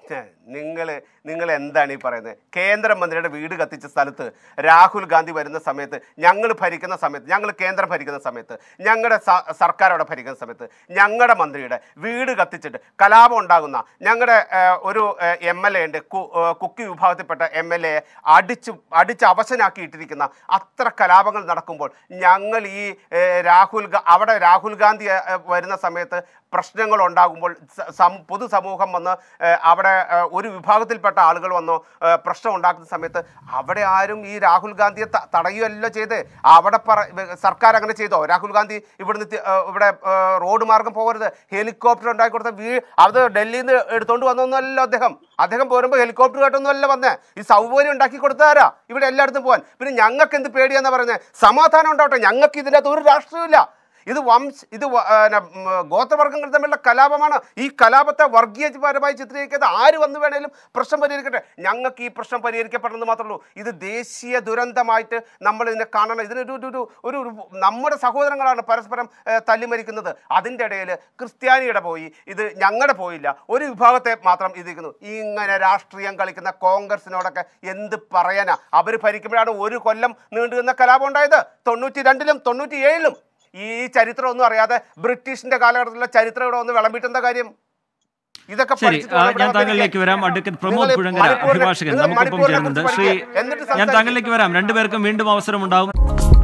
നിങ്ങൾ നിങ്ങൾ എന്താണ് ഈ പറയുന്നത് കേന്ദ്രമന്ത്രിയുടെ വീട് കത്തിച്ച സ്ഥലത്ത് രാഹുൽ ഗാന്ധി വരുന്ന സമയത്ത് ഞങ്ങൾ ഭരിക്കുന്ന സമയത്ത് ഞങ്ങൾ കേന്ദ്രം ഭരിക്കുന്ന സമയത്ത് ഞങ്ങളുടെ സ- സർക്കാർ അവിടെ ഭരിക്കുന്ന സമയത്ത് ഞങ്ങളുടെ മന്ത്രിയുടെ വീട് കത്തിച്ചിട്ട് കലാപം ഉണ്ടാകുന്ന ഞങ്ങളുടെ ഏഹ്, ഒരു എം എൽ എ ഉണ്ട് കു- ഏഹ്, കുക്കി വിഭാഗത്തിൽപ്പെട്ട എം എൽ എ അടിച്ച് അടിച്ച് അവശനാക്കിയിട്ടിരിക്കുന്ന അത്ര കലാപങ്ങൾ നടക്കുമ്പോൾ ഞങ്ങൾ ഈ ഏഹ്, രാഹുൽ ഗാ- അവിടെ രാഹുൽ ഗാന്ധി ഏഹ്, വരുന്ന സമയത്ത് പ്രശ്നങ്ങൾ ഉണ്ടാകുമ്പോൾ സ- സം- പൊതുസമൂഹം വന്ന് ഏഹ്, അവിടെ ഏഹ്, ഒരു വിഭാഗത്തിൽപ്പെട്ട ആളുകൾ വന്നോ ഏഹ്, പ്രശ്നം ഉണ്ടാക്കുന്ന സമയത്ത് അവിടെ ആരും ഈ രാഹുൽ ഗാന്ധിയെ ത- തടയുകയല്ലോ ചെയ്ത് അവിടെ പറ സർക്കാർ അങ്ങനെ ചെയ്തോ രാഹുൽ ഗാന്ധി ഇവിടുന്ന് തി- ഏഹ്, ഇവിടെ ഏഹ്, റോഡ് മാർഗം പോകരുത് ഹെലികോപ്റ്റർ ഉണ്ടാക്കി കൊടുത്ത വീ അത് ഡൽഹിയിൽ നിന്ന് എടുത്തോണ്ട് വന്നൊന്നുമല്ലോ അദ്ദേഹം അദ്ദേഹം പോരുമ്പോൾ ഹെലികോപ്റ്റർ കേട്ടൊന്നുമല്ല വന്നേ ഈ സൗകര്യം ഉണ്ടാക്കി കൊടുത്താരാ ഇവിടെ എല്ലായിടത്തും പോകാൻ പിന്നെ ഞങ്ങൾക്ക് എന്ത് പേടിയാന്ന് പറയുന്നത് സമാധാനം ഉണ്ടാവട്ടെ ഞങ്ങൾക്ക് ഇതിനകത്ത് ഒരു രാഷ്ട്രീയമില്ല ഇത് വംശ ഇത് വ- ആ, ന, ഉം, ഗോത്രവർഗ്ഗങ്ങൾ തമ്മിലുള്ള കലാപമാണ് ഈ കലാപത്തെ വർഗീയപരമായി ചിത്രീകരിക്കാതെ ആര് വന്നു വേണേലും പ്രശ്നം പരിഹരിക്കട്ടെ ഞങ്ങൾക്ക് ഈ പ്രശ്നം പരിഹരിക്കപ്പെടണമെന്ന് മാത്രമേ ഉള്ളൂ ഇത് ദേശീയ ദുരന്തമായിട്ട് നമ്മൾ ഇതിനെ കാണണം ഇതിനൊരു ഒരു ഒരു ഒരു ഒരു നമ്മുടെ സഹോദരങ്ങളാണ് പരസ്പരം ഏ, തല്ലിമരിക്കുന്നത് അതിൻ്റെ ഇടയിൽ ക്രിസ്ത്യാനിയുടെ പോയി ഇത് ഞങ്ങളുടെ പോയില്ല ഒരു വിഭാഗത്തെ മാത്രം ഇതിരിക്കുന്നു ഇങ്ങനെ രാഷ്ട്രീയം കളിക്കുന്ന കോൺഗ്രസിനോടൊക്കെ എന്ത് പറയാനാ അവർ ഭരിക്കുമ്പോഴാണ് ഒരു കൊല്ലം നീണ്ടുനിന്ന കലാപം ഉണ്ടായത് തൊണ്ണൂറ്റി രണ്ടിലും തൊണ്ണൂറ്റി ഏഴിലും ഈ ചരിത്രം ഒന്നും അറിയാതെ ബ്രിട്ടീഷിന്റെ കാലഘട്ടത്തിലുള്ള ചരിത്രം ഇവിടെ ഒന്ന് വിളമ്പിട്ട് എന്താ കാര്യം ഇതൊക്കെ ശരി പഠിച്ചിട്ട് ആ, വേണം ഇവിടെ ഞാൻ താങ്കളിലേക്ക് വരാം വന്നിരിക്കാൻ. അഡ്വക്കേറ്റ് നിങ്ങൾ പ്രമോദ് പുഴങ്കര മണിപ്പൂരിനെ- അഭിഭാഷകൻ നിങ്ങൾ നമുക്കൊപ്പം മണിപ്പൂരിനെ ചേരുന്നുണ്ട് കുറിച്ച് ശ്രീ പഠിക്കുക. എന്നിട്ട് ഞാൻ സംസാരിക്കുക. താങ്കളിലേക്ക് വരാം രണ്ടുപേർക്കും വീണ്ടും അവസരമുണ്ടാവും